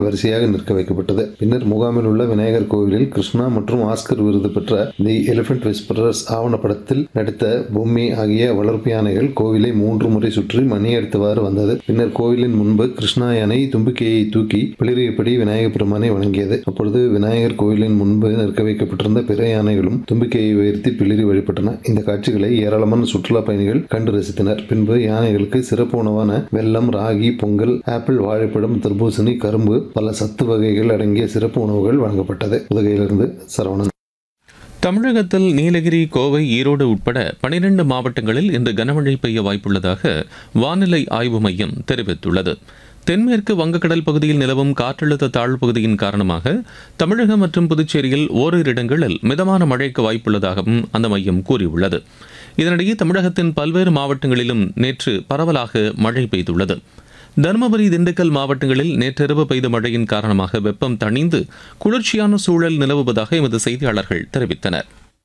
வரிசையாக நிற்க வைக்கப்பட்டது பின்னர் முகாமில் உள்ள விநாயகர் கோவிலில் கிருஷ்ணா மற்றும் ஆஸ்கர் விருது பெற்ற தி எலிபென்ட் விஸ்பரர்ஸ் ஆவணப்படத்தில் நடித்த பொம்மி ஆகிய வளர்ப்பு யானைகள் கோவிலை மூன்று முறை சுற்றி மணி அடித்தவாறு வந்தது பின்னர் கோவிலின் முன்பு கிருஷ்ணா யானை தும்பிக்கையை தூக்கி பிளிரியபடி விநாயகர் பெருமானை வணங்கியது அப்பொழுது விநாயகர் கோவிலின் முன்பு நிற்க வைக்கப்பட்டிருந்த பிற யானைகளும் தும்பிக்கையை உயர்த்தி பிளிரி வழிபட்டன இந்த காட்சிகளை ஏராளமான சுற்றுலா பயணிகள் கண்டு ரசித்தனர் பின்பு யானைகளுக்கு சிறப்பு உணவான வெல்லம் ராகி பொங்கல் ஆப்பிள் வாழைப்பழம் தர்பூசணி கரும்பு பல சத்து வகைகள் அடங்கிய சிறப்பு உணவுகள் வழங்கப்பட்டது உதகையிலிருந்து சரவணன் தமிழகத்தில் நீலகிரி கோவை ஈரோடு உட்பட பனிரெண்டு மாவட்டங்களில் இன்று கனமழை பெய்ய வாய்ப்புள்ளதாக வானிலை ஆய்வு மையம் தெரிவித்துள்ளது தென்மேற்கு வங்கக்கடல் பகுதியில் நிலவும் காற்றழுத்த தாழ்வு பகுதியின் காரணமாக தமிழகம் மற்றும் புதுச்சேரியில் ஓரிரு இடங்களில் மிதமான மழைக்கு வாய்ப்புள்ளதாகவும் அந்த மையம் கூறியுள்ளது இதனிடையே தமிழகத்தின் பல்வேறு மாவட்டங்களிலும் நேற்று பரவலாக மழை பெய்துள்ளது தருமபுரி திண்டுக்கல் மாவட்டங்களில் நேற்றிரவு பெய்த மழையின் காரணமாக வெப்பம் தணிந்து குளிர்ச்சியான சூழல் நிலவுவதாக எமது செய்தியாளர்கள் தெரிவித்தனர்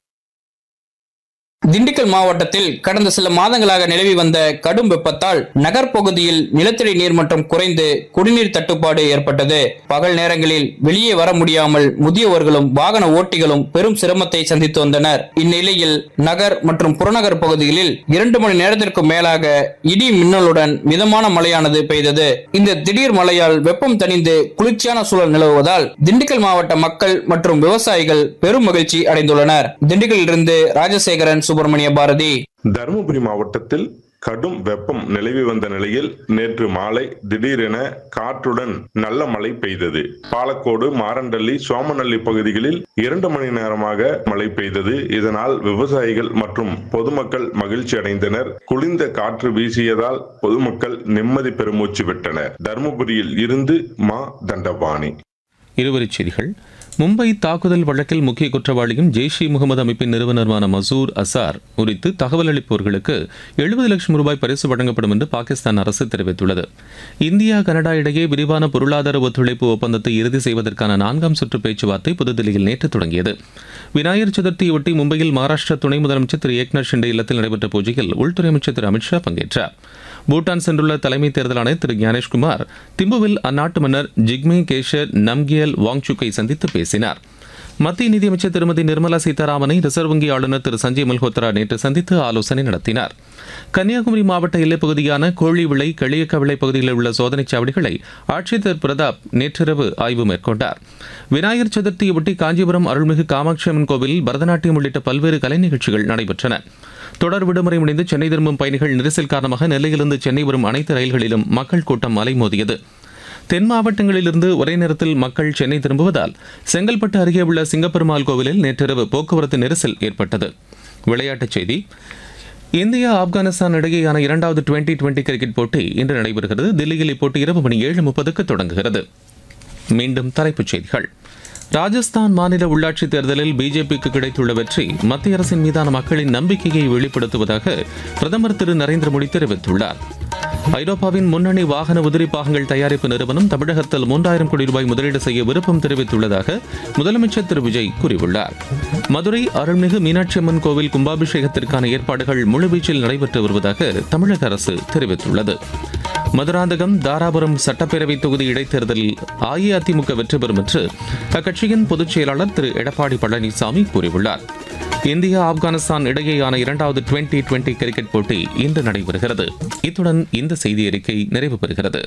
திண்டுக்கல் மாவட்டத்தில் கடந்த சில மாதங்களாக நிலவி வந்த கடும் வெப்பத்தால் நகர்ப்பகுதியில் நிலத்தடி நீர்மட்டம் குறைந்து குடிநீர் தட்டுப்பாடு ஏற்பட்டது பகல் நேரங்களில் வெளியே வர முடியாமல் முதியவர்களும் வாகன ஓட்டிகளும் பெரும் சிரமத்தை சந்தித்து வந்தனர் இந்நிலையில் நகர் மற்றும் புறநகர் பகுதிகளில் இரண்டு மணி நேரத்திற்கு மேலாக இடி மின்னலுடன் மிதமான மழையானது பெய்தது இந்த திடீர் மழையால் வெப்பம் தணிந்து குளிர்ச்சியான சூழல் நிலவுவதால் திண்டுக்கல் மாவட்ட மக்கள் மற்றும் விவசாயிகள் பெரும் மகிழ்ச்சி அடைந்துள்ளனர் திண்டுக்கல்லிருந்து ராஜசேகரன் சுப்பிரமணிய பாரதி தருமபுரி மாவட்டத்தில் கடும் வெப்பம் நிலவி வந்த நிலையில் நேற்று மாலை திடீரென காற்றுடன் நல்ல மழை பெய்தது பாலக்கோடு மாரண்டள்ளி சோமநல்லி பகுதிகளில் இரண்டு மணி நேரமாக மழை பெய்தது இதனால் விவசாயிகள் மற்றும் பொதுமக்கள் மகிழ்ச்சி அடைந்தனர் குளிர்ந்த காற்று வீசியதால் பொதுமக்கள் நிம்மதி பெருமூச்சு விட்டனர் தருமபுரியில் இருந்து மா தண்டபாணி இருவரிச் செய்திகள் மும்பை தாக்குதல் வழக்கில் முக்கிய குற்றவாளியும் ஜெய்ஷ் இ முகமது அமைப்பின் நிறுவனருமான மசூர் அசார் குறித்து தகவல் அளிப்பவர்களுக்கு எழுபது லட்சம் ரூபாய் பரிசு வழங்கப்படும் என்று பாகிஸ்தான் அரசு தெரிவித்துள்ளது இந்தியா கனடா இடையே விரிவான பொருளாதார ஒத்துழைப்பு ஒப்பந்தத்தை இறுதி செய்வதற்கான நான்காம் சுற்று பேச்சுவார்த்தை புதுதில்லியில் நேற்று தொடங்கியது விநாயகர் சதுர்த்தியொட்டி மும்பையில் மகாராஷ்டிரா துணை முதலமைச்சர் திரு ஏக்நாத் ஷிண்டே இல்லத்தில் நடைபெற்ற பூஜையில் உள்துறை அமைச்சர் திரு அமித்ஷா பங்கேற்றார் பூட்டான் சென்றுள்ள தலைமை தேர்தல் ஆணையர் திரு ஞானேஷ்குமார் திம்புவில் அந்நாட்டு மன்னர் ஜிக்மே கேஷர் நம்கியல் வாங்சுக்கை சந்தித்து பேசினார் மத்திய நிதியமைச்சர் திருமதி நிர்மலா சீதாராமனை ரிசர்வ் வங்கி ஆளுநர் திரு சஞ்சய் மல்ஹோத்ரா நேற்று சந்தித்து ஆலோசனை நடத்தினார் கன்னியாகுமரி மாவட்ட எல்லைப் பகுதியான கோழிவிளை களியக்கவிளை பகுதியில் உள்ள சோதனைச் சாவடிகளை ஆட்சியர் பிரதாப் நேற்றிரவு ஆய்வு மேற்கொண்டார் விநாயகர் சதுர்த்தியொட்டி காஞ்சிபுரம் அருள்மிகு காமாட்சி அம்மன் கோவிலில் பரதநாட்டியம் உள்ளிட்ட பல்வேறு கலை நிகழ்ச்சிகள் நடைபெற்றன தொடர் விடுமுறை முடிந்து சென்னை திரும்பும் பயணிகள் நெரிசல் காரணமாக நெல்லையிலிருந்து சென்னை வரும் அனைத்து ரயில்களிலும் மக்கள் கூட்டம் அலைமோதியது தென் மாவட்டங்களிலிருந்து ஒரே நேரத்தில் மக்கள் சென்னை திரும்புவதால் செங்கல்பட்டு அருகே உள்ள சிங்கப்பெருமாள் கோவிலில் நேற்றிரவு போக்குவரத்து நெரிசல் ஏற்பட்டது விளையாட்டுச் செய்தி இந்தியா ஆப்கானிஸ்தான் இடையேயான இரண்டாவது டுவெண்டி டுவெண்டி கிரிக்கெட் போட்டி இன்று நடைபெறுகிறது தில்லியில் இப்போட்டி இரவு மணி ஏழு முப்பதுக்கு தொடங்குகிறது மீண்டும் தலைப்புச் செய்திகள் ராஜஸ்தான் மாநில உள்ளாட்சித் தேர்தலில் பிஜேபிக்கு கிடைத்துள்ள வெற்றி மத்திய அரசின் மீதான மக்களின் நம்பிக்கையை வெளிப்படுத்துவதாக பிரதமர் திரு நரேந்திர மோடி தெரிவித்துள்ளார் ஐரோப்பாவின் முன்னணி வாகன உதிரி பாகங்கள் தயாரிப்பு நிறுவனம் தமிழகத்தில் மூன்றாயிரம் கோடி ரூபாய் முதலீடு செய்ய விருப்பம் தெரிவித்துள்ளதாக முதலமைச்சர் திரு விஜய் கூறியுள்ளார் மதுரை அருள்மிகு மீனாட்சி அம்மன் கோவில் கும்பாபிஷேகத்திற்கான ஏற்பாடுகள் முழுவீச்சில் நடைபெற்று வருவதாக தமிழக அரசு தெரிவித்துள்ளது மதுராந்தகம் தாராபுரம் சட்டப்பேரவை தொகுதி இடைத்தேர்தலில் அஇஅதிமுக வெற்றி பெறும் என்று அக்கட்சியின் பொதுச் செயலாளர் திரு எடப்பாடி பழனிசாமி கூறியுள்ளார் இந்தியா ஆப்கானிஸ்தான் இடையேயான இரண்டாவது டுவெண்டி டுவெண்டி கிரிக்கெட் போட்டி இன்று நடைபெறுகிறது இத்துடன் இந்த செய்தி அறிக்கை நிறைவு பெறுகிறது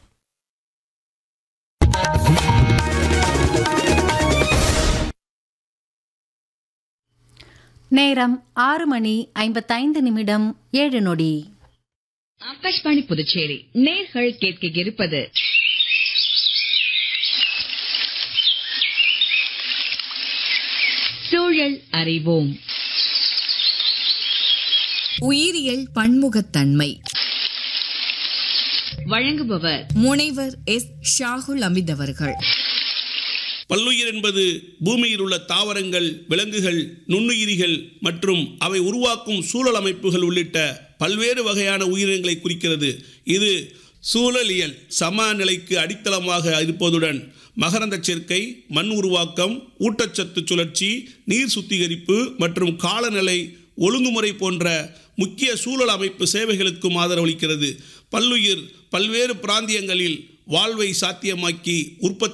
நேரம் ஆறு மணி ஐம்பத்தைந்து நிமிடம் ஏழு நொடி ஆகாஷ்வாணி புதுச்சேரி நேர்கள் கேட்க இருப்பது சூழல் அறிவோம் உயிரியல் பன்முகத்தன்மை வழங்குபவர் முனைவர் எஸ் ஷாகுல் அமித் அவர்கள் பல்லுயிர் என்பது பூமியில் உள்ள தாவரங்கள் விலங்குகள் நுண்ணுயிரிகள் மற்றும் அவை உருவாக்கும் சூழல் அமைப்புகள் உள்ளிட்ட பல்வேறு வகையான உயிரினங்களை குறிக்கிறது இது சூழலியல் சமநிலைக்கு அடித்தளமாக இருப்பதுடன் மகரந்த சேர்க்கை மண் உருவாக்கம் ஊட்டச்சத்து சுழற்சி நீர் சுத்திகரிப்பு மற்றும் காலநிலை ஒழுங்குமுறை போன்ற முக்கிய சூழல் அமைப்பு சேவைகளுக்கும் ஆதரவளிக்கிறது பல்லுயிர் பல்வேறு பிராந்தியங்களில் வாழ்வை சாத்தியமாக்கி உற்பத்தி